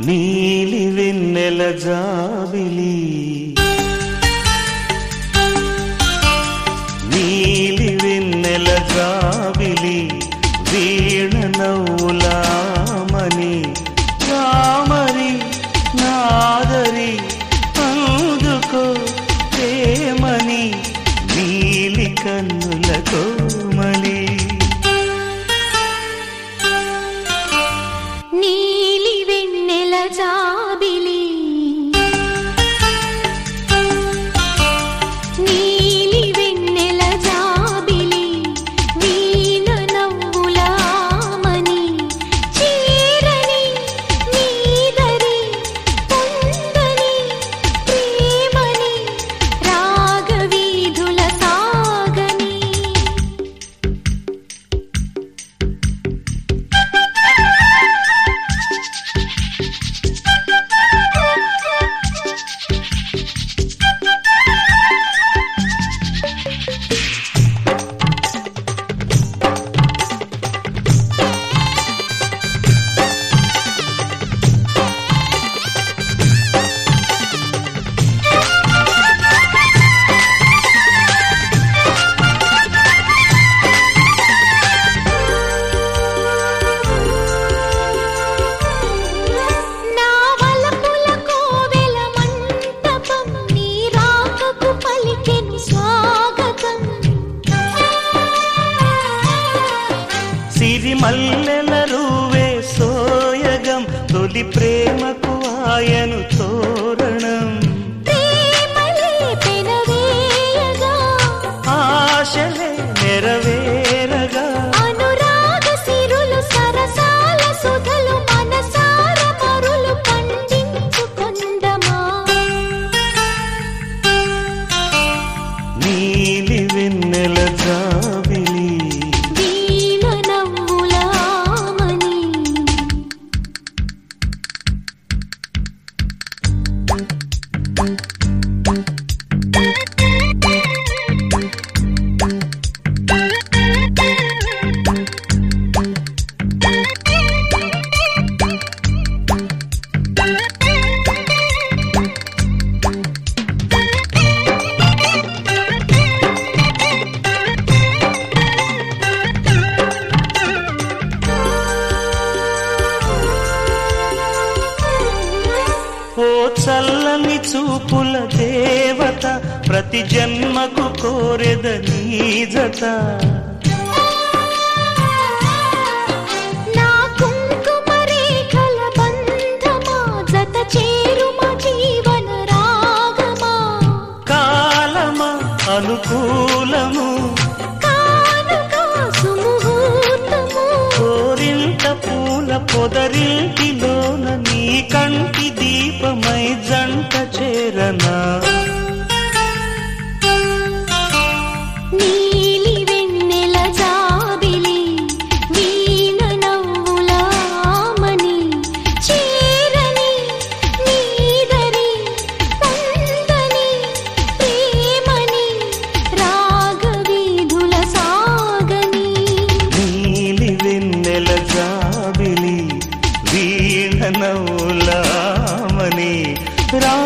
నీలి వెన్నెల జాబిలి నీలి వెన్నెల జాబిలి వీణ నవ్వులామని రామరి నాదరి అందుకో ప్రేమని నీలి కన్నుల కోమలి నీలి వెన్నెల జాబిలి నీలి వెన్నెల జాబిలి వీణ నవ్వులామని చీరని నీదరి పొందని ప్రేమని రాగవీధుల సాగని నా వలపుల కోవెల మంటపం నీ రాకకు పలికెను స్వాగతం సిరిమల్లెల రూవే సోయగం తొలి ప్రేమకు ఆయను తోరణం ప్రేమలే పెనవేయగా ఆశలే నెరవేరగా అనురాగ సిరులు సరసాల సుధలు మనసార మరులు పండించుకొందమా నీలి వెన్నెల జాబిలి వీణ నవ్వులామని ఓ చల్లని చూపుల దేవత ప్రతి జన్మకు కోరెద నీ జత నా కుంకుమ రేఖల బంధమా జత చేరుమ జీవన రాగమా కాలమా అనుకూలము కానుక సుముహూర్తము కోరింత పూల పొదరింటిలోన నీ కంటి దీపమై జంట చేరనా నీలి వెన్నెల జాబిలి వీణ నవ్వులామని చీరని నీదరి పొందని ప్రేమని రాగవీధుల సాగని నీలి వెన్నెల జాబిలి వీణ నవ్వులామని రా